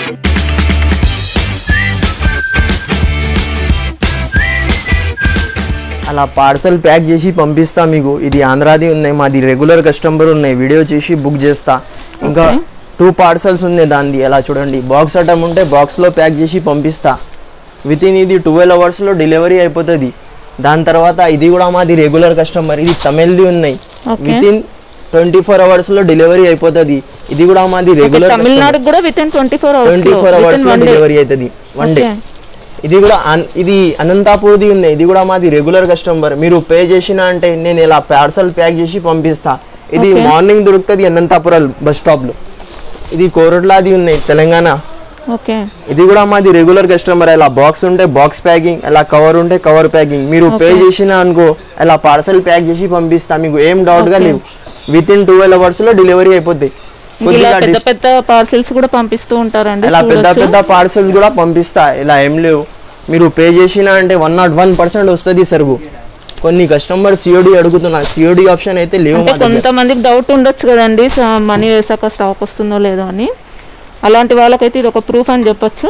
అలా parcel pack చేసి పంపిస్తా మీకు ఇది ఆంధ్రాది ఉన్నాయి మాది రెగ్యులర్ కస్టమర్ ఉన్నాయి వీడియో చేసి బుక్ చేస్తా ఇంకా టూ పార్సల్స్ ఉన్నాయి దానిది ఎలా చూడండి బాక్స్ ఐటమ్ ఉంటే బాక్స్లో ప్యాక్ చేసి పంపిస్తా విత్ ఇన్ ఇది ట్వెల్వ్ అవర్స్లో డెలివరీ అయిపోతుంది దాని తర్వాత ఇది కూడా మాది రెగ్యులర్ కస్టమర్ ఇది తమిళ్ది ఉన్నాయి Okay. Within twenty four అవర్స్లో డెలివరీ అయిపోతుంది ఇది కూడా మాది రెగ్యులర్ తమిళనాడు కూడా within twenty four twenty four అవర్స్లో డెలివరీ అవుతుంది వన్ డే ఇది కూడా అన్- ఇది అనంతాపూర్ది ఉంది ఇది కూడా మాది రెగ్యులర్ కస్టమర్ మీరు పే చేసిన అంటే నేను ఇలా పార్సల్ ప్యాక్ చేసి పంపిస్తా ఇది Okay. మార్నింగ్ దొరుకుతుంది అనంతాపురం బస్ స్టాప్ లో ఇది కోరట్లాది ఉన్నాయి తెలంగాణ ఓకే ఇది కూడా మాది రెగ్యులర్ కస్టమర్ ఇలా బాక్స్ ఉంటే బాక్స్ ప్యాకింగ్ ఇలా కవర్ ఉంటే కవర్ ప్యాకింగ్ మీరు పే చేసిన అనుకో ఇలా పార్సల్ ప్యాక్ చేసి పంపిస్తా మీకు ఏం డౌట్ గా లేవు విత్ ఇన్ ట్వెల్వ్ అవర్స్ లో డెలివరీ అయిపోద్ది ఇలా కొద్దిగా పెద్ద dis- పెద్ద పార్సిల్స్ కూడా పంపిస్తూ ఉంటారండి ఇలా పెద్ద చూడొచ్చు. పెద్ద పార్సల్స్ కూడా పంపిస్తా ఇలా ఏం లేవు మీరు పే చేసినా అంటే వన్ నాట్ వన్ పర్సెంట్ వస్తుంది సరుకు కొన్ని కస్టమర్ సిఓడి అడుగుతున్నా సిఓడి ఆప్షన్ అయితే లేవు అంటే మా దగ్గర. కొంతమందికి డౌట్ ఉండొచ్చు కదండి మనీ వేసాక స్టాక్ వస్తుందో లేదో అని అలాంటి వాళ్ళకైతే ఇది ఒక ప్రూఫ్ అని చెప్పొచ్చు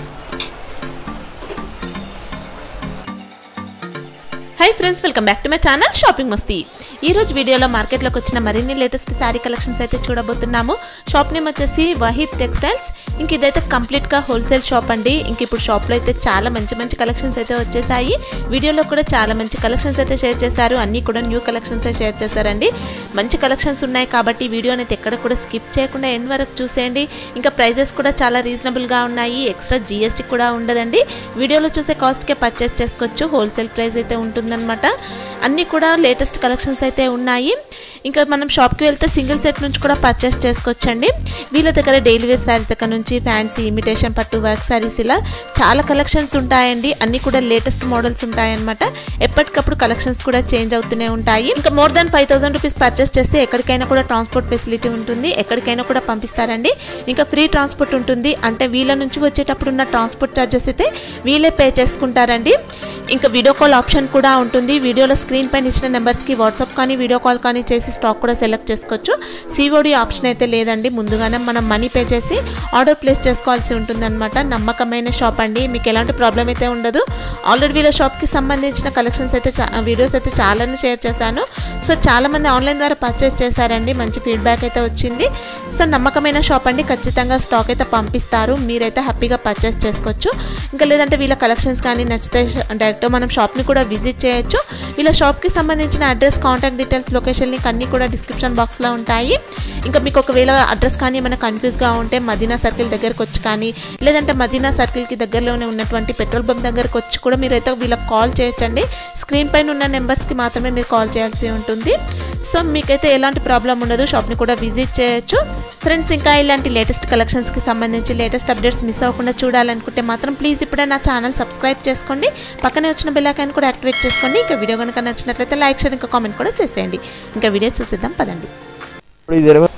hi friends welcome back to my channel shopping Masti ఈ రోజు వీడియోలో మార్కెట్లోకి వచ్చిన మరిన్ని లేటెస్ట్ శారీ కలెక్షన్స్ అయితే చూడబోతున్నాము షాప్ నేమ్ వచ్చేసి వహీద్ టెక్స్టైల్స్ ఇంక ఇదైతే కంప్లీట్గా హోల్సేల్ షాప్ అండి ఇంక ఇప్పుడు షాప్లో అయితే చాలా మంచి మంచి కలెక్షన్స్ అయితే వచ్చేసాయి వీడియోలో కూడా చాలా మంచి కలెక్షన్స్ అయితే షేర్ చేశారు అన్నీ కూడా న్యూ కలెక్షన్స్ షేర్ చేశారండి మంచి కలెక్షన్స్ ఉన్నాయి కాబట్టి వీడియోని అయితే ఎక్కడ కూడా స్కిప్ చేయకుండా ఎండ్ వరకు చూసేయండి ఇంకా ప్రైజెస్ కూడా చాలా రీజనబుల్గా ఉన్నాయి ఎక్స్ట్రా జిఎస్టీ కూడా ఉండదండి వీడియోలో చూసే కాస్ట్కే పర్చేస్ చేసుకోవచ్చు హోల్సేల్ ప్రైస్ అయితే ఉంటుందన్నమాట అన్నీ కూడా లేటెస్ట్ కలెక్షన్స్ అయితే ఉన్నాయి ఇంకా మనం షాప్కి వెళ్తే సింగిల్ సెట్ నుంచి కూడా పర్చేస్ చేసుకోవచ్చండి వీళ్ళ దగ్గర డైలీ వేర్ శారీస్ దగ్గర నుంచి ఫ్యాన్సీ ఇమిటేషన్ పట్టు వర్క్ శారీస్ ఇలా చాలా కలెక్షన్స్ ఉంటాయండి అన్నీ కూడా లేటెస్ట్ మోడల్స్ ఉంటాయన్నమాట ఎప్పటికప్పుడు కలెక్షన్స్ కూడా చేంజ్ అవుతూనే ఉంటాయి ఇంకా more than five thousand rupees purchase చేస్తే ఎక్కడికైనా కూడా ట్రాన్స్పోర్ట్ ఫెసిలిటీ ఉంటుంది ఎక్కడికైనా కూడా పంపిస్తారండి ఇంకా ఫ్రీ ట్రాన్స్పోర్ట్ ఉంటుంది అంటే వీళ్ళ నుంచి వచ్చేటప్పుడు ఉన్న ట్రాన్స్పోర్ట్ ఛార్జెస్ అయితే వీళ్ళే పే చేసుకుంటారండి ఇంకా వీడియో కాల్ ఆప్షన్ కూడా ఉంటుంది వీడియోలో స్క్రీన్ పైన ఇచ్చిన నెంబర్స్కి వాట్సాప్ కానీ వీడియో కాల్ కానీ చేసి స్టాక్ కూడా సెలెక్ట్ చేసుకోవచ్చు సిఓడి ఆప్షన్ అయితే లేదండి ముందుగానే మనం మనీ పే చేసి ఆర్డర్ ప్లేస్ చేసుకోవాల్సి ఉంటుందన్నమాట నమ్మకమైన షాప్ అండి మీకు ఎలాంటి ప్రాబ్లం అయితే ఉండదు ఆల్రెడీ వీళ్ళ షాప్కి సంబంధించిన కలెక్షన్స్ అయితే చా- వీడియోస్ అయితే చాలానే షేర్ చేశాను సో చాలామంది ఆన్లైన్ ద్వారా పర్చేస్ చేశారండి మంచి ఫీడ్బ్యాక్ అయితే వచ్చింది సో నమ్మకమైన షాప్ అండి ఖచ్చితంగా స్టాక్ అయితే పంపిస్తారు మీరైతే హ్యాపీగా పర్చేస్ చేసుకోవచ్చు ఇంకా లేదంటే వీళ్ళ కలెక్షన్స్ కానీ నచ్చితే డైరెక్ట్ మనం షాప్ని కూడా విజిట్ చేయొచ్చు వీళ్ళ షాప్కి సంబంధించిన address contact details location link అన్నీ కూడా డిస్క్రిప్షన్ బాక్స్లో ఉంటాయి ఇంకా మీకు ఒకవేళ అడ్రస్ కానీ ఏమైనా కన్ఫ్యూజ్గా ఉంటే మదీనా సర్కిల్ దగ్గరకు వచ్చి కానీ లేదంటే మదీనా సర్కిల్కి దగ్గరలోనే ఉన్నటువంటి పెట్రోల్ బంక్ దగ్గరకు వచ్చి కూడా మీరైతే వీళ్ళకి కాల్ చేయొచ్చండి స్క్రీన్ పైన ఉన్న నెంబర్స్కి మాత్రమే మీరు కాల్ చేయాల్సి ఉంటుంది సో మీకైతే ఎలాంటి ప్రాబ్లం ఉండదు షాప్ని కూడా విజిట్ చేయొచ్చు ఫ్రెండ్స్ ఇంకా ఇలాంటి లేటెస్ట్ కలెక్షన్స్కి సంబంధించి లేటెస్ట్ అప్డేట్స్ మిస్ అవ్వకుండా చూడాలనుకుంటే మాత్రం ప్లీజ్ ఇప్పుడే నా ఛానల్ సబ్స్క్రైబ్ చేసుకోండి పక్కనే వచ్చిన బెల్ ఐకాన్ కూడా యాక్టివేట్ చేసుకోండి ఇంకా వీడియో కనుక నచ్చినట్లయితే లైక్ షేర్ ఇంకా కామెంట్ కూడా చేసేయండి ఇంకా వీడియో చూసేద్దాం పదండి ఇప్పుడు ఇది ఎరగ-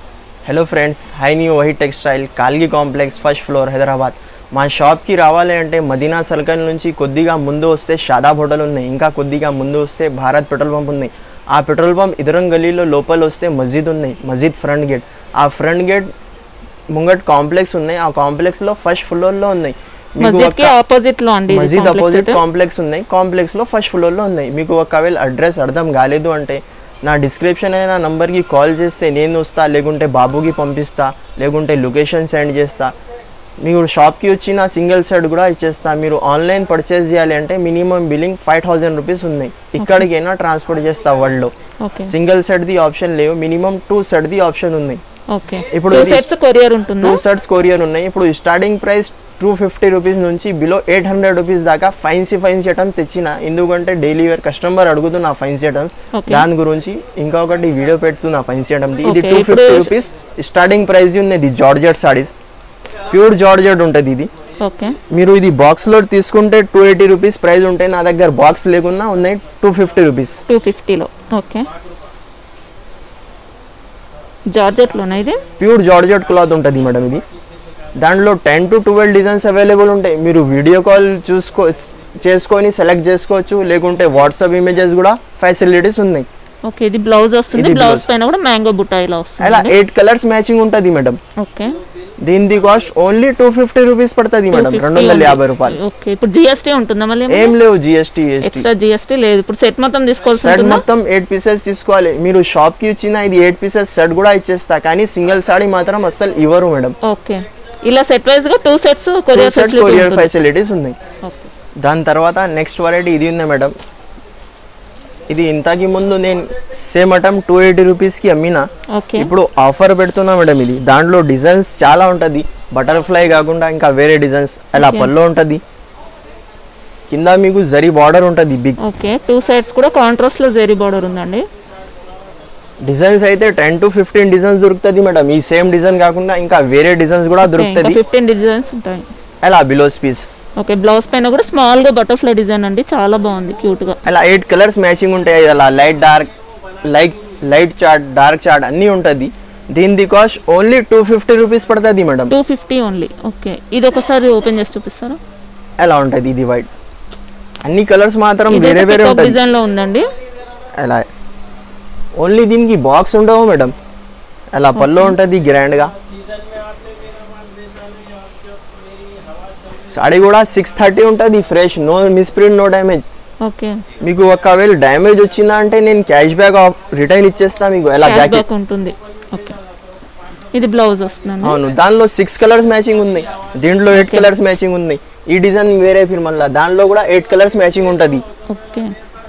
hello friends hi new white textile కాల్గి కాంప్లెక్స్ ఫస్ట్ ఫ్లోర్ హైదరాబాద్ మా షాప్కి రావాలి అంటే మదీనా సర్కిల్ నుంచి కొద్దిగా ముందు వస్తే షాదాబ్ హోటల్ ఉన్నాయి ఇంకా కొద్దిగా ముందు వస్తే భారత్ పెట్రోల్ పంప్ ఉన్నాయి ఆ పెట్రోల్ పంప్ ఇదరం గలీలో లోపల వస్తే మస్జిద్ ఉన్నాయి మస్జిద్ ఫ్రంట్ గేట్ ఆ ఫ్రంట్ గేట్ ముంగట్ కాంప్లెక్స్ ఉన్నాయి ఆ కాంప్లెక్స్లో ఫస్ట్ ఫ్లోర్లో ఉన్నాయి మీకు మస్జిద్ కి ఒక- ఆపోజిట్ లో అండి ఇది మస్జిద్ complex అపోజిట్ అయితే. కాంప్లెక్స్ ఉన్నాయి కాంప్లెక్స్ లో ఫస్ట్ ఫ్లోర్ లో ఉన్నాయి మీకు ఒకవేళ అడ్రస్ అర్థం కాలేదు అంటే నా డిస్క్రిప్షన్ అయిన నంబర్కి కాల్ చేస్తే నేను వస్తా లేకుంటే బాబుకి పంపిస్తా లేకుంటే లొకేషన్ సెండ్ చేస్తా మీరు షాప్కి వచ్చిన సింగిల్ సెట్ కూడా ఇచ్చేస్తా మీరు ఆన్లైన్ పర్చేస్ చేయాలి అంటే minimum billing five thousand rupees ఉన్నాయి ఇక్కడికైనా ట్రాన్స్పోర్ట్ చేస్తా వరల్డ్లో ఓకే సింగిల్ సెట్ ది ఆప్షన్ లేవు మినిమం టూ సెట్ ది ఆప్షన్ ఉన్నాయి ఓకే ఇప్పుడు టూ ఇది- సెట్స్ కొరియర్ ఉంటుందా టూ షర్ట్స్ కొరియర్ ఉన్నాయి ఇప్పుడు starting price two fifty rupees నుంచి బిలో ఎయిట్ హండ్రెడ్ రూపీస్ దాకా ఫైన్సీ ఫైన్స్ ఐటమ్స్ తెచ్చిన ఎందుకంటే డైలీ వేర్ కస్టమర్ అడుగుతున్నా ఫైన్స్ ఐటమ్స్ Okay. దాని గురించి ఇంకొకటి వీడియో పెడుతున్నా ఫైన్స్ ఐటమ్ ఇది Okay, టూ ఫిఫ్టీ ఇప్పుడు- రూపీస్ స్టార్టింగ్ ప్రైస్ ఉన్నది జార్జెట్ సారీస్ ప్యూర్ జార్జెట్ ఉంటుంది ఇది ఓకే మీరు ఇది బాక్స్ లో తీసుకుంటే టూ ఎయిటీ రూపీస్ ప్రైస్ ఉంటాయి నా దగ్గర బాక్స్ లేకున్నా ఉన్నాయి టూ ఫిఫ్టీ రూపీస్ టూ ఫిఫ్టీలో ఓకే జార్జెట్లోనా ఇది ప్యూర్ జార్జెట్ క్లాత్ ఉంటుంది మేడం ఇది దాంట్లో ten to twelve designs available ఉంటాయి మీరు వీడియో కాల్ చూసుకో చేసుకొని సెలెక్ట్ చేసుకోవచ్చు లేకుంటే వాట్సాప్ ఇమేజెస్ కూడా ఫెసిలిటీస్ ఉన్నాయి ఓకే ఇది బ్లౌజ్ వస్తుంది ఇది బ్లౌజ్ blouse. పైన కూడా మ్యాంగో బుట్ట ఇలా అలా వస్తుంది ఎయిట్ కలర్స్ మ్యాచింగ్ ఉంటుంది మేడం ఓకే దీనిది cost only two fifty rupees పడుతుంది మేడం రెండు వందల యాభై రూపాయలు ఓకే ఇప్పుడు జిఎస్టీ ఉంటుందా మళ్ళీ ఏం లేవు జిఎస్టీ ఎస్టీ ఎక్స్ట్రా జిఎస్టీ లేదు ఇప్పుడు సెట్ మొత్తం తీసుకోవాల్సి సెట్ ఉంటుందా మొత్తం ఎయిట్ పీసెస్ తీసుకోవాలి మీరు షాప్ కి ఇచ్చిన ఇది ఎయిట్ పీసెస్ సెట్ కూడా ఇచ్చేస్తా కానీ సింగిల్ సాడీ మాత్రం అస్సలు ఇవ్వరు మేడం ఓకే ఇలా సెట్ వైజ్ గా two sets courier set facility courier ఉంటుంది ఫెసిలిటీస్ ఉన్నాయి ఓకే దాని తర్వాత నెక్స్ట్ వెరైటీ ఇది ఉంది మేడం ఇది ఇంతకి ముందు నేను సేమ్ అటం టూ ఎయిటీ రూపీస్కి అమ్మినా ఓకే ఇప్పుడు ఆఫర్ పెడుతున్నా మేడం ఇది దాంట్లో డిజైన్స్ చాలా ఉంటుంది బటర్ఫ్లై కాకుండా ఇంకా వేరే డిజైన్స్ అలా Okay. పళ్ళు ఉంటుంది కింద మీకు జరీ బార్డర్ ఉంటుంది బిగ్ ఓకే టూ సైడ్స్ కూడా కాంట్రాస్ట్ లో జెరీ బార్డర్ ఉందండి డిజైన్స్ అయితే టెన్ టు ఫిఫ్టీన్ డిజైన్స్ దొరుకుతుంది మేడం ఈ సేమ్ డిజైన్ కాకుండా ఇంకా వేరే డిజైన్స్ కూడా దొరుకుతుంది ఫిఫ్టీన్ డిజైన్స్ ఉంటాయి అలా బిలోస్ పీస్ ఓకే బ్లౌజ్ పైన కూడా స్మాల్ గా బటర్ఫ్లై డిజైన్ అండి చాలా బాగుంది క్యూట్ గా అలా ఎయిట్ కలర్స్ మ్యాచింగ్ ఉంటాయి అలా light dark light light chart dark chart అన్నీ ఉంటుంది దీని cost only two fifty rupees పడుతుంది madam two fifty only okay ఇది ఒకసారి ఓపెన్ చేసి చూపిస్తారా ఎలా ఉంటుంది ఇది వైట్ అన్ని కలర్స్ మాత్రం వేరే వేరే ఉంటుంది డిజైన్ లో ఉందండి అలా ఓన్లీ దీనికి బాక్స్ ఉండవు మేడం అలా పళ్ళు ఉంటుంది గ్రాండ్గా సాడీ కూడా సిక్స్ థర్టీ ఉంటుంది fresh no misprint no damage okay మీకు ఒకవేళ డ్యామేజ్ వచ్చిందా అంటే నేను క్యాష్ బ్యాక్ రిటర్న్ ఇచ్చేస్తా మీకు ఎలా క్యాష్ జాకెట్ బ్యాక్ ఉంటుంది ఓకే ఇది బ్లౌజ్ వస్తుందండి అవును దానిలో సిక్స్ కలర్స్ మ్యాచింగ్ ఉన్నాయి దీంట్లో ఎయిట్ కలర్స్ మ్యాచింగ్ ఉన్నాయి ఈ డిజైన్ వేరే ఫిర్ మళ్ళీ దాంట్లో కూడా ఎయిట్ కలర్స్ మ్యాచింగ్ ఉంటుంది ఓకే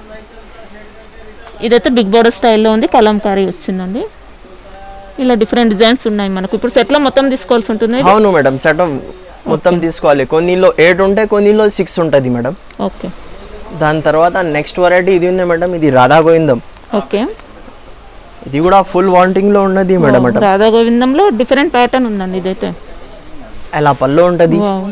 ఇదైతే బిగ్ బార్డర్ స్టైల్లో ఉంది కలంకారీ వచ్చిందండి ఇలా డిఫరెంట్ డిజైన్స్ ఉన్నాయి మనకు ఇప్పుడు సెట్లో మొత్తం తీసుకోవాల్సి ఉంటుంది ఇది? అవును మేడం సెట్ మొత్తం తీసుకోవాలి కొన్నిలో ఎయిట్ ఉంటాయి కొన్నిలో సిక్స్ ఉంటుంది మేడం ఓకే దాని తర్వాత నెక్స్ట్ వెరైటీ ఇది ఉంది మేడం ఇది రాధా గోవిందం ఓకే ఇది కూడా ఫుల్ వాంటింగ్ లో ఉన్నది మేడం అట రాధా గోవిందంలో డిఫరెంట్ ప్యాటర్న్ ఉందండి ఇదైతే అలా పళ్ళు ఉంటుంది వావ్.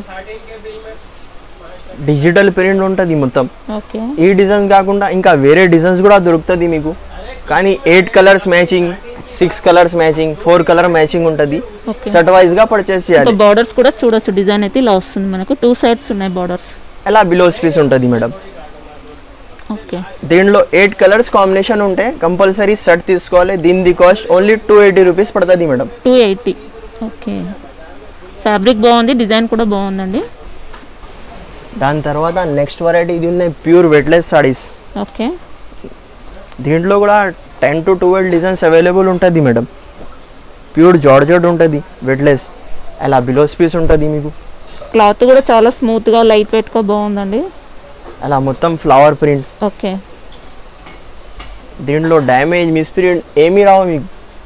డిజిటల్ ప్రింట్ ఉంటుంది మొత్తం ఓకే ఈ డిజైన్స్ కాకుండా ఇంకా వేరే డిజైన్స్ కూడా దొరుకుతుంది మీకు కానీ eight colours matching six colours matching four colour matching ఉంటుంది ఓకే సెట్ వైజ్ గా పర్చేస్ చేయాలి బార్డర్స్ కూడా చూడొచ్చు డిజైన్ అయితే ఇలా వస్తుంది మనకు టూ సైడ్స్ ఉన్నాయి బార్డర్స్ అలా బిలోస్ పీస్ ఉంటుంది మేడం ఓకే దీంట్లో ఎయిట్ కలర్స్ కాంబినేషన్ ఉంటే కంపల్సరీ సెట్ తీసుకోవాలి దీని cost only two eighty rupees పడుతుంది madam two eighty okay fabric బాగుంది డిజైన్ కూడా బాగుందండి దాని తర్వాత నెక్స్ట్ వెరైటీ ఇది ఉన్నాయి ప్యూర్ వెట్లెస్ సారీస్ ఓకే దీంట్లో కూడా ten to twelve designs available ఉంటుంది మేడం ప్యూర్ జార్జెట్ ఉంటుంది వెట్లెస్ అలా బిలోస్ పీస్ ఉంటుంది మీకు క్లాత్ కూడా చాలా స్మూత్గా లైట్ వెయిట్గా బాగుందండి అలా మొత్తం ఫ్లవర్ ప్రింట్ ఓకే దీంట్లో డ్యామేజ్ మిస్ప్రింట్ ఏమీ రావు మీకు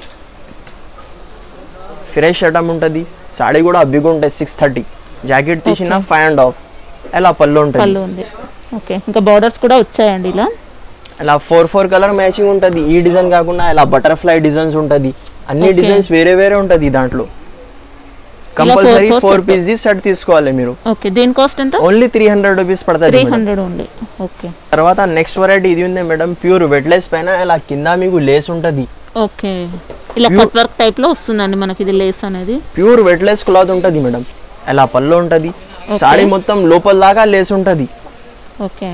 ఫ్రెష్ ఐటమ్ ఉంటుంది సాడీ కూడా బిగ్ ఉంటుంది సిక్స్ థర్టీ జాకెట్ తీసిన ఫైవ్ అండ్ హాఫ్ అలా పళ్ళు ఉంటుంది పళ్ళు ఉంది ఓకే ఇంకా బార్డర్స్ కూడా వచ్చాయండి ఇలా అలా ఫోర్ ఫోర్ కలర్ మ్యాచింగ్ ఉంటుంది ఈ డిజైన్ కాకుండా ఇలా బటర్ఫ్లై డిజైన్స్ ఉంటుంది అన్ని Okay. డిజైన్స్ వేరే వేరే ఉంటుంది దాంట్లో compulsory four four set. Piece ది సెట్ తీసుకోవాలి మీరు ఓకే దీని కాస్ట్ ఎంత only three hundred rupees three పడుతుంది మేడం. హండ్రెడ్ ఉంది ఓకే తర్వాత నెక్స్ట్ వెరైటీ ఇది ఉంది మేడం ప్యూర్ వెట్లెస్ పైన ఇలా కింద మీకు లేస్ ఉంటుంది ఓకే ఇలా Pure- కట్ వర్క్ టైప్లో వస్తుందండి మనకి ఇది లేస్ అనేది ప్యూర్ వెట్లెస్ క్లాత్ ఉంటుంది మేడం అలా పళ్ళు ఉంటుంది Okay. సాడీ మొత్తం లోపల దాకా లేస్ ఉంటుంది ఓకే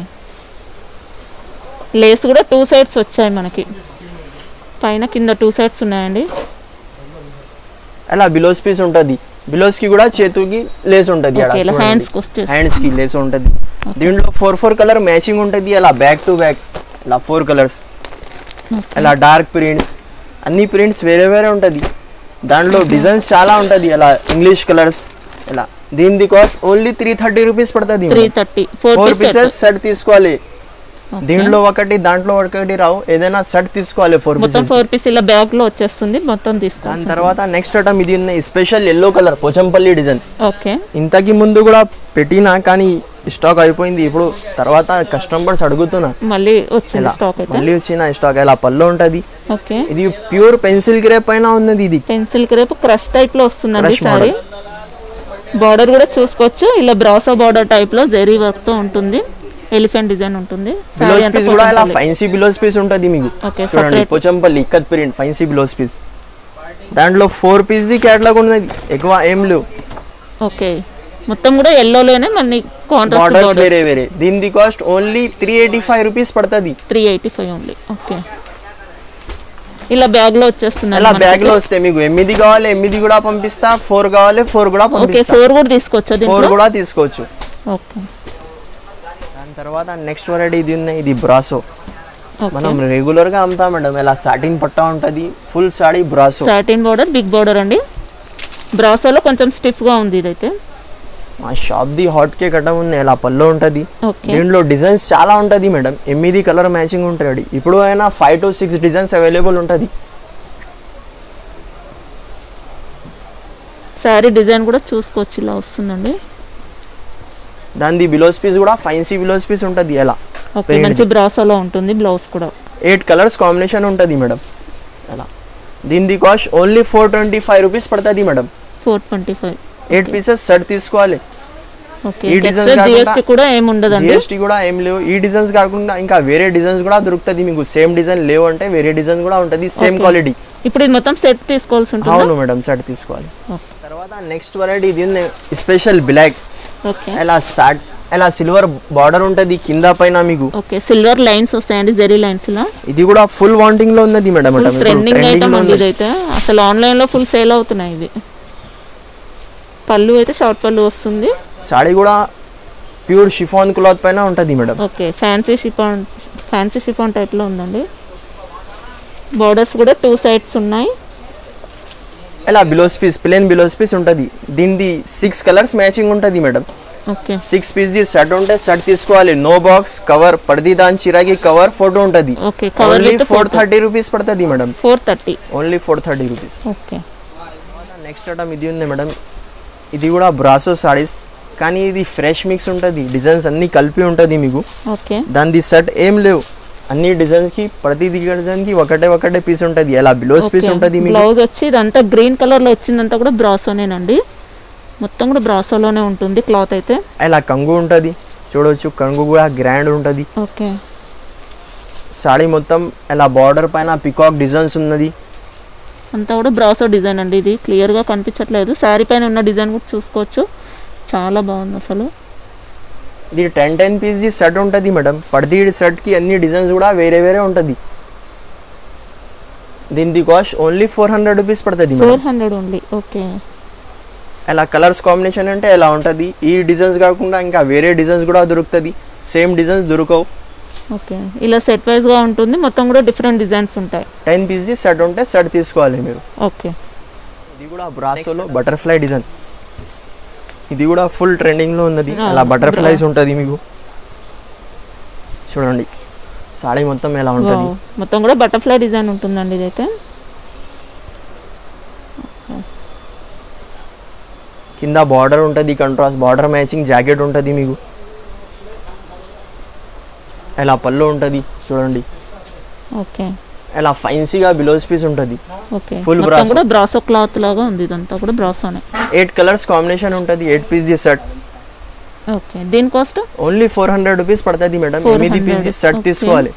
లేస్ కూడా టూ సైడ్స్ వచ్చాయి మనకి పైన కింద టూ సైడ్స్ ఉన్నాయండి అలా బిలోస్ పీస్ ఉంటుంది బిలోస్ కి కూడా చేతుకి లేస్ ఉంటుంది ఓకే ఇలా హ్యాండ్స్ కి వస్తే హ్యాండ్స్ కి లేస్ ఉంటుంది దీంట్లో ఫోర్ ఫోర్ కలర్ మ్యాచింగ్ ఉంటుంది అలా బ్యాక్ టు బ్యాక్ ఇలా ఫోర్ కలర్స్ అలా డార్క్ ప్రింట్స్ అన్ని ప్రింట్స్ వేరే వేరే ఉంటుంది దాంట్లో డిజైన్స్ చాలా ఉంటుంది అలా ఇంగ్లీష్ కలర్స్ ఇలా దీని cost only three thirty rupees పడుతుంది three thirty four four pieces pieces set తీసుకోవాలి దీంట్లో ఒకటి దాంట్లో ఒకటి రావు ఏదైనా సెట్ తీసుకోవాలి ఫోర్ మొత్తం పీసెస్ ఫోర్ పీస్ ఇలా బ్యాగ్ లో వచ్చేస్తుంది మొత్తం దాని తీసుకోండి తర్వాత నెక్స్ట్ ఐటమ్ ఇది ఉన్నాయి special yellow colour Pochampally design okay ఇంతకి ముందు కూడా పెట్టినా కానీ స్టాక్ అయిపోయింది ఇప్పుడు తర్వాత కస్టమర్స్ అడుగుతున్నా మళ్ళీ వచ్చింది ఇలా స్టాక్ అయితే మళ్ళీ వచ్చిన స్టాక్ ఇలా పళ్ళు ఉంటుంది ఓకే ఇది ప్యూర్ పెన్సిల్ గ్రేప్ పైన ఉన్నది ఇది పెన్సిల్ క్రేప్ క్రష్ టైప్ లో వస్తుందండి Crush సారీ బార్డర్ కూడా చూసుకోవచ్చు ఇలా బ్రాసో బార్డర్ టైప్ లో జెరీ వర్క్ తో ఉంటుంది ఎలిఫెంట్ డిజైన్ ఉంటుంది Saree బిలోస్ అంతా పీస్ కూడా ఇలా పోచంపల్లి. ఫైన్సీ బిలోస్ పీస్ ఉంటుంది మీకు Okay, చూడండి separate. Pochampally ikat print fancy blouse piece దాంట్లో ఫోర్ పీస్ ది క్యాట్లాగ్ ఉన్నది ఎక్కువ ఏం లేవు ఓకే మొత్తం కూడా ఎల్లోలోనే మళ్ళీ కాంట్రాస్ట్ బార్డర్స్ బార్డర్ వేరే వేరే దీని cost only three eighty five rupees పడుతుంది three eighty five only okay ఇలా బ్యాగ్ లో వచ్చేస్తుంది ఇలా బ్యాగ్ లో వస్తే మీకు ఎనిమిది కావాలి ఎనిమిది కూడా పంపిస్తా ఫోర్ కావాలి ఫోర్ కూడా ఓకే పంపిస్తా ఫోర్ కూడా తీసుకోవచ్చా ఫోర్ దీంట్లో కూడా తీసుకోవచ్చు ఓకే దాని తర్వాత నెక్స్ట్ వెరైటీ ఇది ఉన్నాయి ఇది బ్రాసో ఓకే మనం రెగ్యులర్ గా అమ్ముతాం మేడం ఇలా సాటిన్ పట్టా ఉంటది full sari brasso satin border big border అండి బ్రాసోలో కొంచెం స్టిఫ్ గా ఉంది ఇదైతే మా షాప్ ది హాట్ కేక్ అడ్డం ఉంది ఇలా పళ్ళు ఉంటది ఓకే దీంట్లో డిజైన్స్ చాలా ఉంటది మేడం ఎనిమిది కలర్ మ్యాచింగ్ ఉంటుంది ఇప్పుడు అయినా five to six designs available ఉంటది శారీ డిజైన్ కూడా చూసుకోవచ్చు ఇలా వస్తుందండి దాని బిలోస్ పీస్ కూడా ఫైన్సీ బిలోస్ పీస్ ఉంటది ఎలా ఓకే Plain మంచి బ్రాసోలో ఉంటుంది బ్లౌజ్ కూడా ఎయిట్ కలర్స్ కాంబినేషన్ ఉంటుంది మేడం అలా దీనిది cost only four twenty five rupees పడుతుంది madam four twenty five eight pieces set తీసుకోవాలి ఓకే ఈ designs కాకుండా జిఎస్టీ కూడా ఏమి ఉండదండి జిఎస్టీ కూడా ఏం లేవు ఈ డిజైన్స్ కాకుండా ఇంకా వేరే డిజైన్స్ కూడా దొరుకుతుంది మీకు సేమ్ డిజైన్ లేవు అంటే వేరే డిజైన్ కూడా ఉంటుంది సేమ్ Okay. క్వాలిటీ ఇప్పుడు ఇది మొత్తం సెట్ తీసుకోవాల్సి ఉంటుంది అవును మేడం సెట్ తీసుకోవాలి ఓకే. తర్వాత నెక్స్ట్ వెరైటీ ఇది స్పెషల్ బ్లాక్ ఓకే ఇలా సాట్ ఇలా సిల్వర్ బార్డర్ ఉంటుంది కింద పైన మీకు ఓకే సిల్వర్ లైన్స్ వస్తాయండి జెరీ లైన్స్ ఇలా ఇది కూడా ఫుల్ వాంటింగ్ లో ఉన్నది madam full trending trending item లో అండి ఉన్నది ఇదైతే అసలు ఆన్లైన్ లో ఫుల్ సేల్ అవుతున్నాయి ఇవి పళ్ళు అయితే షార్ట్ పళ్ళు వస్తుంది సాడీ కూడా ప్యూర్ షిఫాన్ క్లాత్ పైన ఉంటుంది madam okay fancy chiffon fancy chiffon type లో ఉందండి బోర్డర్స్ కూడా టూ సైడ్స్ ఉన్నాయి ఇలా blouse piece plain blouse piece ఉంటుంది దీనిది సిక్స్ కలర్స్ మ్యాచింగ్ ఉంటుంది మేడం ఓకే సిక్స్ పీస్ ది సెట్ ఉంటే సెట్ తీసుకోవాలి నో బాక్స్ కవర్ పడిది దాని చిరాకి కవర్ ఫోటో ఉంటుంది okay cover only with four thirty rupees పడుతుంది madam four thirty only four thirty rupees okay next item ఇది ఉంది మేడం ఇది కూడా బ్రాసో సారీస్ కానీ ఇది ఫ్రెష్ మిక్స్ ఉంటుంది డిజైన్స్ అన్నీ కలిపి ఉంటుంది మీకు ఓకే దాని సెట్ ఏం లేవు అన్ని డిజైన్స్ కి ప్రతి డిజైన్ కి ఒకటే ఒకటే పీస్ ఉంటుంది ఎలా బిలోస్ పీస్ ఉంటుంది మీకు బ్లౌజ్ వచ్చి ఇదంతా గ్రీన్ కలర్ లో వచ్చిందంతా కూడా బ్రాసోనేనండి మొత్తం కూడా బ్రాసోలోనే ఉంటుంది క్లాత్ అయితే ఇలా కంగు ఉంటుంది చూడవచ్చు కంగు కూడా గ్రాండ్ ఉంటుంది ఓకే సాడీ మొత్తం ఇలా బార్డర్ పైన పికాక్ డిజైన్స్ ఉన్నది అంతా కూడా బ్రాసో డిజైన్ అండి ఇది క్లియర్గా కనిపించట్లేదు శారీ పైన ఉన్న డిజైన్ కూడా చూసుకోవచ్చు చాలా బాగుంది అసలు ఇది టెన్ టెన్ పీస్ ది సెట్ ఉంటుంది మేడం ప్రతి సెట్ కి అన్ని డిజైన్స్ కూడా వేరే వేరే ఉంటుంది దీని cost only four hundred rupees పడుతుంది madam four hundred only okay ఇలా కలర్స్ కాంబినేషన్ అంటే ఎలా ఉంటుంది ఈ డిజైన్స్ కాకుండా ఇంకా వేరే డిజైన్స్ కూడా దొరుకుతుంది సేమ్ డిజైన్స్ దొరకవు ఓకే ఇలా సెట్ వైజ్గా ఉంటుంది మొత్తం కూడా డిఫరెంట్ డిజైన్స్ ఉంటాయి టెన్ పీస్ ది సెట్ ఉంటే సెట్ తీసుకోవాలి మీరు ఓకే ఇది కూడా బ్రాసోలో బటర్ఫ్లై డిజైన్ ఇది కూడా ఫుల్ ట్రెండింగ్లో ఉన్నది ఆ, అలా బటర్ఫ్లైస్ ఉంటుంది మీకు చూడండి సాడీ మొత్తం ఎలా ఉంటుంది వావ్. మొత్తం కూడా బటర్ఫ్లై డిజైన్ ఉంటుందండి ఇదైతే కింద బార్డర్ ఉంటుంది కంట్రాస్ట్ బార్డర్ మ్యాచింగ్ జాకెట్ ఉంటుంది మీకు ఎలా పళ్ళు ఉంటుంది చూడండి ఓకే ఎలా ఫైన్సీగా బిలోస్ పీస్ ఉంటుంది ఓకే Full మొత్తం brasso. కూడా బ్రాసో క్లాత్ లాగా ఉంది ఇదంతా కూడా బ్రాసోనే ఎయిట్ కలర్స్ కాంబినేషన్ ఉంటుంది ఎయిట్ పీస్ ది సెట్ ఓకే దీని cost only four hundred rupees పడుతుంది మేడం 400, ఎనిమిది పీస్ ది సెట్ okay. తీసుకోవాలి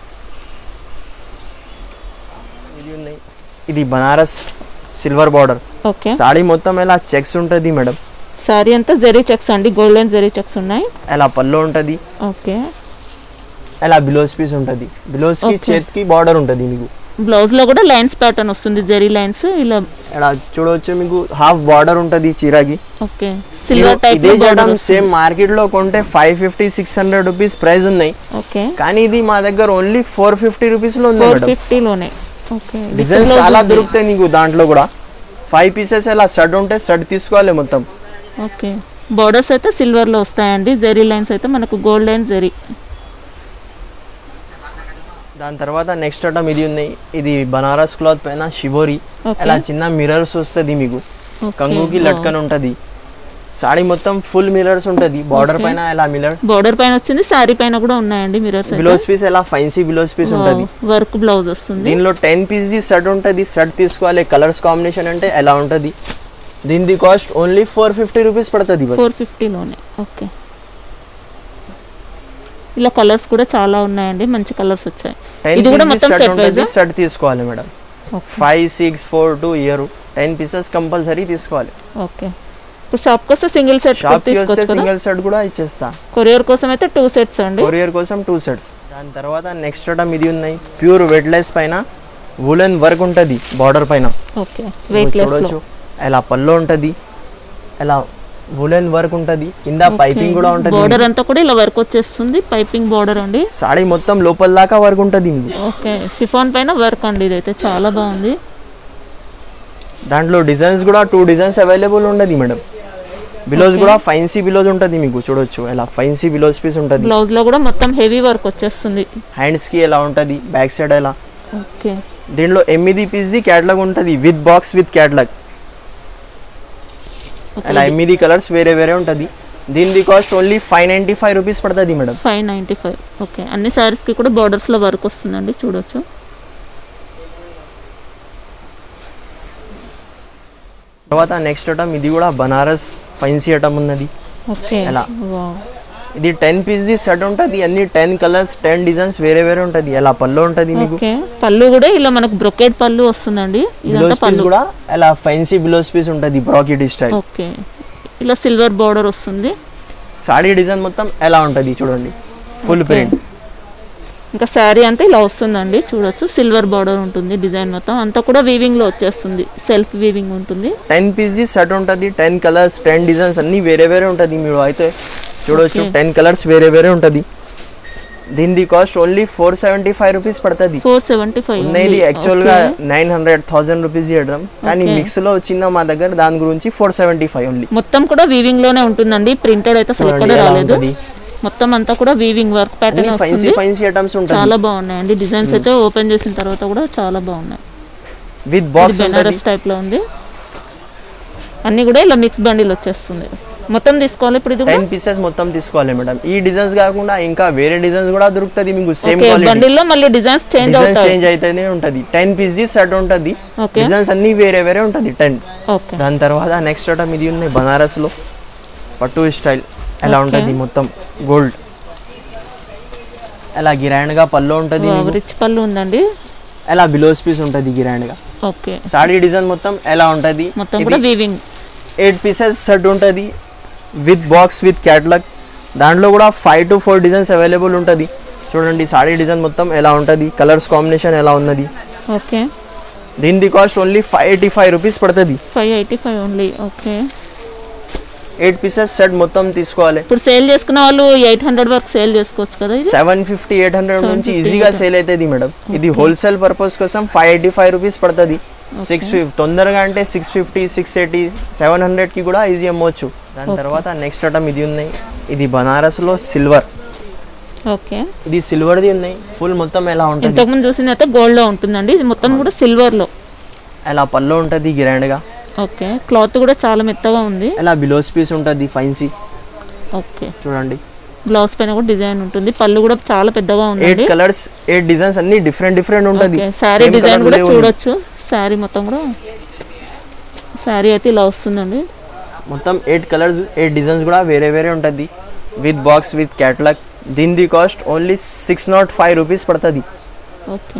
ఇది ఉన్నాయి ఇది Banaras silver border okay sari మొత్తం ఎలా చెక్స్ ఉంటుంది మేడం శారీ అంతా జెరీ చెక్స్ అండి గోల్డెన్ జెరీ చెక్స్ ఉన్నాయి ఎలా పళ్ళు ఉంటుంది ఓకే ఎలా బిలోస్ పీస్ ఉంటుంది బిలోస్ కి Okay. చేతికి బార్డర్ ఉంటుంది మీకు బ్లౌజ్ లో కూడా లైన్స్ ప్యాటర్న్ వస్తుంది జెరీ లైన్స్ ఇలా ఇలా చూడవచ్చు మీకు హాఫ్ బార్డర్ ఉంటుంది చీరకి ఓకే సిల్వర్ టైప్ ఇదే చేయడం సేమ్ మార్కెట్ లో కొంటే five fifty six hundred rupees price ఉన్నాయి ఓకే కానీ ఇది మా దగ్గర ఓన్లీ ఫోర్ ఫిఫ్టీ రూపీస్ లో ఉంది ఫోర్ మేడం ఫిఫ్టీలోనే ఓకే డిజైన్స్ చాలా దొరుకుతాయి నీకు దాంట్లో కూడా ఫైవ్ పీసెస్ ఎలా షర్ట్ ఉంటే షర్ట్ తీసుకోవాలి మొత్తం ఓకే బోర్డర్స్ అయితే సిల్వర్ లో వస్తాయండి జెరీ లైన్స్ అయితే మనకు గోల్డ్ లైన్ జెరీ దాని తర్వాత నెక్స్ట్ ఐటమ్ ఇది ఉన్నాయి ఇది బనారస్ క్లాత్ పైన షిబోరి ఓకే అలా చిన్న మిరర్స్ వస్తుంది మీకు ఓకే. కంగుకి లట్కన్ ఉంటుంది సాడీ మొత్తం ఫుల్ మిరర్స్ ఉంటుంది బార్డర్ Okay. పైన ఎలా మిరర్స్ బోర్డర్ పైన వచ్చింది శారీ పైన కూడా ఉన్నాయండి మిరర్స్ బిలోస్ పీస్ ఎలా ఫైన్సీ బిలోస్ పీస్ ఉంటుంది వర్క్ బ్లౌజ్ వస్తుంది దీనిలో టెన్ పీస్ ది సెట్ ఉంటుంది సెట్ తీసుకోవాలి కలర్స్ కాంబినేషన్ అంటే ఎలా ఉంటుంది దీని cost only four fifty rupees పడుతుంది బస్ ఫోర్ ఫిఫ్టీలోనే ఓకే ఇలా కలర్స్ కూడా చాలా ఉన్నాయండి మంచి కలర్స్ వచ్చాయి టెన్ ఇది కూడా పీస్ మొత్తం సెట్ సెట్ ఉంటుంది వైజ్ సెట్ తీసుకోవాలి madam okay five six four two year ten pieces compulsory తీసుకోవాలి ఓకే ఇప్పుడు షాప్కి వస్తే సింగిల్ సెట్ షాప్ కి వస్తే తీసుకోవచ్చు కదా సింగిల్ సెట్ కూడా ఇచ్చేస్తా కొరియర్ కోసం అయితే టూ సెట్స్ అండి కొరియర్ కోసం టూ సెట్స్ దాని తర్వాత నెక్స్ట్ ఐటమ్ ఇది ఉన్నాయి ప్యూర్ వెట్లెస్ పైన వూలెన్ వర్క్ ఉంటుంది బార్డర్ పైన ఓకే మీరు వెయిట్ లెస్ చూడొచ్చు ఎలా పళ్ళు ఉంటుంది ఎలా వూలెన్ వర్క్ ఉంటుంది కింద పైపింగ్ కూడా ఉంటుంది బార్డర్ అంతా కూడా ఇలా వర్క్ వచ్చేస్తుంది పైపింగ్ బార్డర్ అండి సాడీ మొత్తం లోపల దాకా వర్క్ ఉంటుంది మీకు ఓకే షిఫాన్ పైన వర్క్ అండి ఇదైతే చాలా బాగుంది దాంట్లో డిజైన్స్ కూడా టూ డిజైన్స్ అవైలబుల్ ఉండదు మేడం బిలోస్ కూడా ఫైన్సీ బిలోస్ ఉంటుంది మీకు చూడొచ్చు ఎలా ఫైన్సీ బిలోస్ పీస్ ఉంటుంది బ్లౌజ్ లో కూడా మొత్తం హెవీ వర్క్ వచ్చేస్తుంది హ్యాండ్స్కి ఎలా ఉంటుంది బ్యాక్ సైడ్ ఎలా ఓకే దీంట్లో ఎనిమిది పీస్ది క్యాటలాగ్ ఉంటుంది విత్ బాక్స్ విత్ క్యాటలాగ్ అలా ఎనిమిది కలర్స్ వేరే వేరే ఉంటుంది దీనిది cost only five ninety five rupees పడుతుంది madam five ninety five okay అన్ని సారీస్ కి కూడా బార్డర్స్ లో వర్క్ వస్తుందండి చూడొచ్చు తర్వాత నెక్స్ట్ ఐటమ్ ఇది కూడా బనారస్ ఫైన్సీ ఐటమ్ ఉన్నది ఓకే ఎలా? వావ్. ఇది టెన్ పీస్ది సెట్ ఉంటుంది అన్ని టెన్ కలర్స్ టెన్ డిజైన్స్ వేరే వేరే ఉంటుంది ఎలా పళ్ళు ఉంటుంది మీకు ఓకే పళ్ళు కూడా ఇలా మనకు బ్రొకెట్ పళ్ళు వస్తుందండి ఇదంతా బిలోస్ పీస్ పళ్ళు కూడా ఎలా ఫైన్సీ బిలోస్ పీస్ ఉంటుంది బ్రాకెట్ స్టైల్ ఓకే ఇలా సిల్వర్ బార్డర్ వస్తుంది సాడీ డిజైన్ మొత్తం ఎలా ఉంటుంది చూడండి ఫుల్ ప్రింట్ ఇంకా శారీ అంతా ఇలా వస్తుందండి చూడొచ్చు సిల్వర్ బార్డర్ ఉంటుంది డిజైన్ మొత్తం అంతా కూడా వీవింగ్ లో వచ్చేస్తుంది సెల్ఫ్ వీవింగ్ ఉంటుంది టెన్ పీస్ది సెట్ ఉంటుంది టెన్ కలర్స్ టెన్ డిజైన్స్ అన్ని వేరే వేరే ఉంటుంది మీరు అయితే చూడొచ్చు Okay. టెన్ కలర్స్ వేరే వేరే ఉంటుంది దీనిది cost only four seventy five rupees పడుతుంది ఫోర్ సెవెంటీ ఫైవ్ ఉన్నది యాక్చువల్ గా నైన్ హండ్రెడ్ థౌసండ్ రూపీస్ ఇవ్వడం కానీ Okay. మిక్స్ లో వచ్చింది మా దగ్గర దాని గురించి ఫోర్ సెవెంటీ ఫైవ్ ఓన్లీ మొత్తం కూడా వీవింగ్ లోనే ఉంటుందండి ప్రింటెడ్ అయితే అసలు ఎక్కడ చూడండి ఎలా రాలేదు ఉంటది. మొత్తం అంతా కూడా వీవింగ్ వర్క్ అన్ని ప్యాటర్న్ ఫైన్సీ వస్తుంది ఫైన్సీ ఐటమ్స్ ఉంటుంది చాలా బాగున్నాయండి డిజైన్స్ అయితే ఓపెన్ చేసిన తర్వాత కూడా చాలా బాగున్నాయి విత్ ఇది బాక్స్ ఉంటుంది బెనారస్ టైప్ లో ఉంది అన్ని కూడా ఇలా మిక్స్ బండిల్ వచ్చేస్తుంది మొత్తం తీసుకోవాలి ఇప్పుడు ఇది కూడా టెన్ పీసెస్ మొత్తం తీసుకోవాలి మేడం ఈ డిజైన్స్ కాకుండా ఇంకా వేరే డిజైన్స్ కూడా దొరుకుతుంది మీకు సేమ్ ఓకే క్వాలిటీ బండిల్లో మళ్ళీ డిజైన్స్ చేంజ్ డిజైన్స్ అవుతాయి చేంజ్ అయితేనే ఉంటుంది టెన్ పీస్ ది సెట్ ఉంటుంది ఓకే డిజైన్స్ అన్ని వేరే వేరే ఉంటుంది టెన్ ఓకే దాని తర్వాత నెక్స్ట్ ఐటమ్ ఇది ఉంది బనారస్ లో పట్టు స్టైల్ ఎలా Okay. ఉంటుంది మొత్తం గోల్డ్ ఎలా గిరాండ్ గా పళ్ళు ఉంటుంది మీకు. రిచ్ పళ్ళు ఉందండి ఎలా బిలోస్ పీస్ ఉంటుంది గిరాండ్ గా ఓకే సాడీ డిజైన్ మొత్తం ఎలా ఉంటుంది మొత్తం కూడా వీవింగ్ ఎయిట్ పీసెస్ సెట్ ఉంటుంది విత్ బాక్స్ విత్ క్యాటలాగ్ దాంట్లో కూడా five to four designs available ఉంటుంది చూడండి సాడీ డిజైన్ మొత్తం ఎలా ఉంటుంది కలర్స్ కాంబినేషన్ ఎలా ఉన్నది ఓకే దీనిది cost only five eighty five rupees పడుతుంది five eighty five only okay eight pieces set మొత్తం తీసుకోవాలి ఇప్పుడు సేల్ చేసుకున్న వాళ్ళు ఎయిట్ హండ్రెడ్ వరకు సేల్ చేసుకోవచ్చు కదా ఇది సెవెన్ ఫిఫ్టీ ఎయిట్ హండ్రెడ్ నుంచి 750 ఈజీగా సేల్ అవుతుంది మేడం ఇది హోల్సేల్ పర్పస్ కోసం ఫైవ్ ఎయిటీ ఫైవ్ రూపీస్ పడుతుంది సిక్స్ తొందరగా అంటే six fifty six eighty seven హండ్రెడ్కి కూడా ఈజీ అమ్మవచ్చు దాని తర్వాత నెక్స్ట్ ఐటమ్ ఇది ఉన్నాయి ఇది బనారస్లో సిల్వర్ ఓకే ఇది సిల్వర్ది ఉన్నాయి ఫుల్ మొత్తం ఎలా ఉంటుంది ఇంతకుముందు చూసింది అయితే గోల్డ్ లో ఉంటుందండి ఇది మొత్తం కూడా సిల్వర్ లో ఎలా పళ్ళు ఉంటుంది గిరాండ్గా ఓకే క్లాత్ కూడా చాలా మెత్తగా ఉంది ఎలా బిలోస్ పీస్ ఉంటుంది ఫైన్సీ ఓకే చూడండి బ్లౌజ్ పైన కూడా డిజైన్ ఉంటుంది పళ్ళు కూడా చాలా పెద్దగా ఎయిట్ ఉందండి కలర్స్ ఎయిట్ డిజైన్స్ అన్ని డిఫరెంట్ డిఫరెంట్ ఉంటుంది okay sari Same design colour కూడా లేవు. చూడొచ్చు శారీ మొత్తం కూడా శారీ అయితే ఇలా వస్తుందండి మొత్తం ఎయిట్ కలర్స్ ఎయిట్ డిజైన్స్ కూడా వేరే వేరే ఉంటుంది విత్ బాక్స్ విత్ క్యాటలాగ్ దీనిది cost only six nought five rupees పడుతుంది ఓకే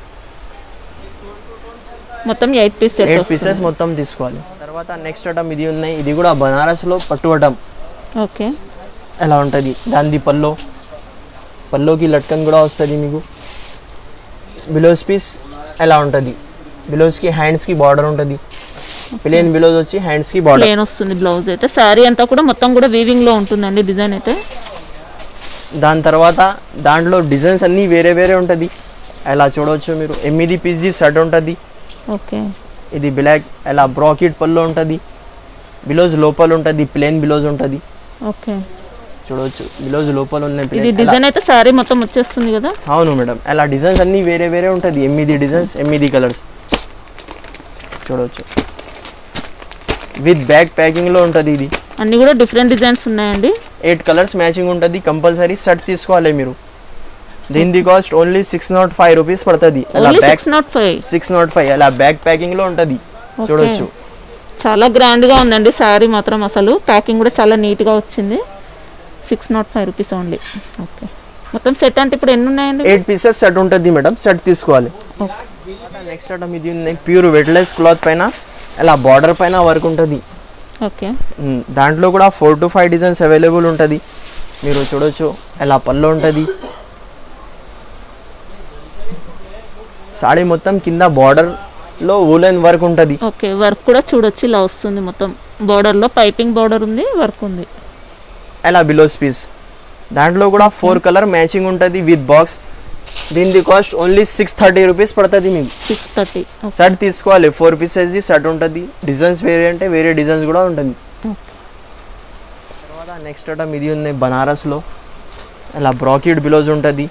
మొత్తం ఎయిట్ పీస్ ఎయిట్ పీసెస్ మొత్తం తీసుకోవాలి తర్వాత నెక్స్ట్ ఐటమ్ ఇది ఉన్నాయి ఇది కూడా బనారస్లో పట్టు ఐటమ్ ఓకే ఎలా ఉంటుంది దానిది పల్లో పల్లోకి లట్కన్ కూడా వస్తుంది మీకు బిలోస్ పీస్ ఎలా ఉంటుంది బిలోస్కి హ్యాండ్స్కి బార్డర్ ఉంటుంది ప్లేన్ బిలోస్ వచ్చి హ్యాండ్స్కి బార్డర్ ప్లేన్ వస్తుంది బ్లౌజ్ అయితే శారీ అంతా కూడా మొత్తం కూడా వీవింగ్ లో ఉంటుందండి డిజైన్ అయితే దాని తర్వాత దాంట్లో డిజైన్స్ అన్నీ వేరే వేరే ఉంటుంది ఎలా చూడవచ్చు మీరు ఎనిమిది పీస్ది సెట్ ఉంటుంది ఓకే ఇది బ్లాక్ ఎలా బ్రాకెట్ పళ్ళు ఉంటుంది బిలోజ్ లోపల ఉంటుంది ప్లేన్ బిలోజ్ ఉంటుంది ఓకే చూడవచ్చు బిలోజ్ లోపల ఉన్నాయి ఇది plain. ఎలా- డిజైన్ అయితే శారీ మొత్తం వచ్చేస్తుంది కదా అవును మేడం అలా డిజైన్స్ అన్నీ వేరే వేరే ఉంటుంది ఎనిమిది డిజైన్స్ ఎనిమిది కలర్స్ చూడవచ్చు విత్ బ్యాగ్ ప్యాకింగ్లో ఉంటుంది ఇది అన్ని కూడా డిఫరెంట్ డిజైన్స్ ఉన్నాయండి ఎయిట్ కలర్స్ మ్యాచింగ్ ఉంటుంది కంపల్సరీ సెట్ తీసుకోవాలి మీరు దీనిది cost only six nought five rupees పడుతుంది అలా only bag six nought five six nought five అలా బ్యాగ్ ప్యాకింగ్లో ఉంటుంది చూడొచ్చు చాలా గ్రాండ్ గా ఉందండి శారీ మాత్రం అసలు ప్యాకింగ్ కూడా చాలా నీట్ గా వచ్చింది six nought five rupees only okay మొత్తం సెట్ అంటే ఇప్పుడు ఎన్ని ఉన్నాయండి ఎయిట్ పీసెస్ సెట్ ఉంటుంది మేడం సెట్ తీసుకోవాలి ఓకే నెక్స్ట్ ఐటమ్ ఇది ఉన్నాయి ప్యూర్ వెట్లెస్ క్లాత్ పైన అలా బార్డర్ పైన వర్క్ ఉంటుంది ఓకే మ్, దాంట్లో కూడా four to five designs available ఉంటుంది మీరు చూడొచ్చు ఎలా పళ్ళు ఉంటుంది సాడీ మొత్తం కింద బార్డర్లో ఊలెన్ వర్క్ ఉంటుంది ఓకే వర్క్ కూడా చూడొచ్చు ఇలా వస్తుంది మొత్తం బార్డర్లో పైపింగ్ బార్డర్ ఉంది వర్క్ ఉంది అలా బిలోస్ పీస్ దాంట్లో కూడా ఫోర్ కలర్ మ్యాచింగ్ ఉంటుంది విత్ బాక్స్ దీనిది cost only six thirty rupees పడుతుంది మీకు సిక్స్ థర్టీ షర్ట్ తీసుకోవాలి ఫోర్ పీసెస్ది షర్ట్ ఉంటుంది డిజైన్స్ వేరే అంటే వేరే డిజైన్స్ కూడా ఉంటుంది తర్వాత నెక్స్ట్ ఐటమ్ ఇది ఉంది బనారస్లో ఇలా బ్రాకెట్ బిలోజ్ ఉంటుంది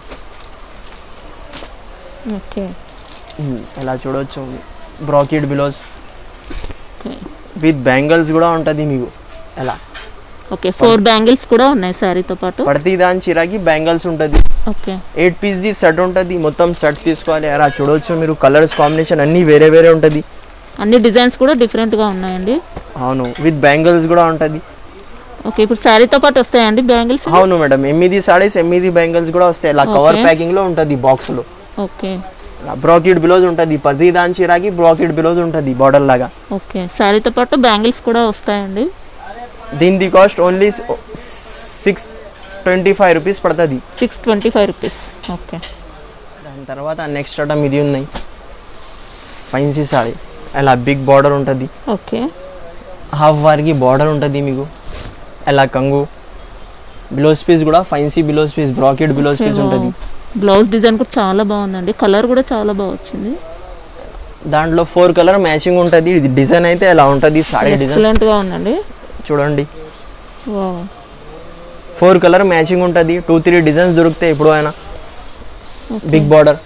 ఓకే ఉమ్, ఇలా చూడవచ్చు bracket blouse okay with bangles కూడా ఉంటుంది మీకు ఎలా ఓకే ఫోర్ బ్యాంగిల్స్ కూడా ఉన్నాయి శారీతో పాటు ప్రతి దాని చిరాకి బ్యాంగిల్స్ ఉంటుంది ఓకే ఎయిట్ పీస్ది సెట్ ఉంటుంది మొత్తం సెట్ తీసుకోవాలి అలా చూడవచ్చు మీరు కలర్స్ కాంబినేషన్ అన్నీ వేరే వేరే ఉంటుంది అన్ని డిజైన్స్ కూడా డిఫరెంట్గా ఉన్నాయండి అవును విత్ బ్యాంగిల్స్ కూడా ఉంటుంది ఓకే ఇప్పుడు శారీతో పాటు వస్తాయండి బ్యాంగిల్స్ అవును మేడం ఎనిమిది సాడీస్ ఎనిమిది బ్యాంగిల్స్ కూడా వస్తాయి ఇలా కవర్ Okay. ప్యాకింగ్లో ఉంటుంది బాక్స్లో ఓకే బ్రాకెట్ బిలోజ్ ఉంటుంది ప్రతి దాని చిరాకి బ్రాకెట్ బిలోజ్ ఉంటుంది బార్డర్ లాగా ఓకే శారీతో పాటు బ్యాంగిల్స్ కూడా వస్తాయండి దీనిది cost only six twenty five rupees పడుతుంది six twenty five rupees okay దాని తర్వాత నెక్స్ట్ ఐటమ్ ఇది ఉన్నాయి ఫైన్సీ సాడీ అలా బిగ్ బార్డర్ ఉంటుంది ఓకే హాఫ్ వారికి బార్డర్ ఉంటుంది మీకు అలా కంగు బ్లౌజ్ పీస్ కూడా fancy blouse piece bracket blouse piece ఉంటుంది బ్లౌజ్ డిజైన్ కూడా చాలా బాగుందండి కలర్ కూడా చాలా బాగా వచ్చింది దాంట్లో ఫోర్ కలర్ మ్యాచింగ్ ఉంటుంది ఇది డిజైన్ అయితే ఎలా ఉంటుంది సాడీ డిజైన్ ఎక్సలెంట్ గా ఉందండి చూడండి వావ్. ఫోర్ కలర్ మ్యాచింగ్ ఉంటుంది టూ త్రీ డిజైన్స్ దొరుకుతాయి ఇప్పుడు అయినా బిగ్ బార్డర్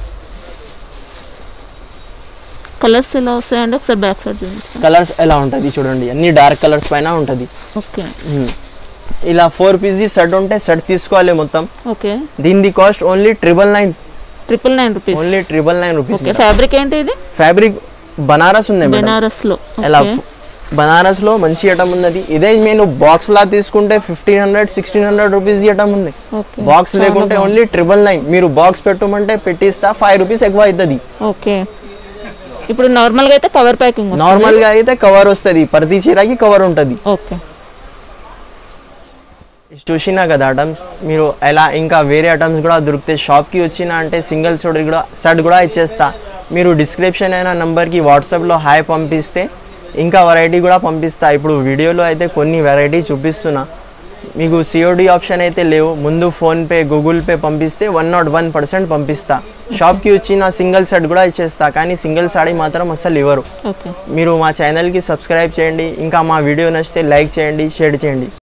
కలర్స్ ఎలా వస్తాయండి ఒకసారి బ్యాక్ సైడ్ చూపించండి కలర్స్ ఎలా ఉంటుంది చూడండి అన్ని డార్క్ కలర్స్ పైన ఉంటుంది ఓకే ఇలా ఫోర్ పీస్ది సెట్ ఉంటే సెట్ తీసుకోవాలి మొత్తం ఓకే దీనిది cost only triple nine triple nine rupees only triple nine rupees okay fabric ఏంటి ఇది ఫ్యాబ్రిక్ బనారస్ ఉంది మేడం బెనారస్ లో ఎలా ఓకే బనారస్ లో మంచి ఐటమ్ ఉన్నది ఇదే నేను బాక్స్ లా తీసుకుంటే fifteen hundred sixteen hundred rupees ది ఐటమ్ ఉంది ఓకే బాక్స్ చాలా లేకుంటే బాగుంది. ఓన్లీ ట్రిపుల్ నైన్ మీరు బాక్స్ పెట్టమంటే పెట్టిస్తా ఫైవ్ రూపీస్ ఎక్కువ అవుతుంది ఓకే ఇప్పుడు నార్మల్ గా అయితే కవర్ ప్యాకింగ్ నార్మల్ గా అయితే కవర్ వస్తుంది ప్రతి చీరకి కవర్ ఉంటుంది ఓకే చూసినా కదా ఐటమ్స్ మీరు ఎలా ఇంకా వేరే ఐటమ్స్ కూడా దొరుకుతాయి షాప్కి వచ్చినా అంటే సింగిల్ సోడ్ కూడా సెట్ కూడా ఇచ్చేస్తా మీరు డిస్క్రిప్షన్ అయిన నంబర్కి వాట్సాప్లో హాయ్ పంపిస్తే ఇంకా వెరైటీ కూడా పంపిస్తా ఇప్పుడు వీడియోలో అయితే కొన్ని వెరైటీ చూపిస్తున్నా మీకు సిఓడి ఆప్షన్ అయితే లేవు ముందు ఫోన్పే గూగుల్ పే పంపిస్తే వన్ నాట్ వన్ పర్సెంట్ పంపిస్తా షాప్కి వచ్చి నా సింగిల్ సెట్ కూడా ఇచ్చేస్తా కానీ సింగిల్ సాడీ మాత్రం అస్సలు ఇవ్వరు ఓకే మీరు మా ఛానల్కి సబ్స్క్రైబ్ చేయండి ఇంకా మా వీడియో నచ్చితే లైక్ చేయండి షేర్ చేయండి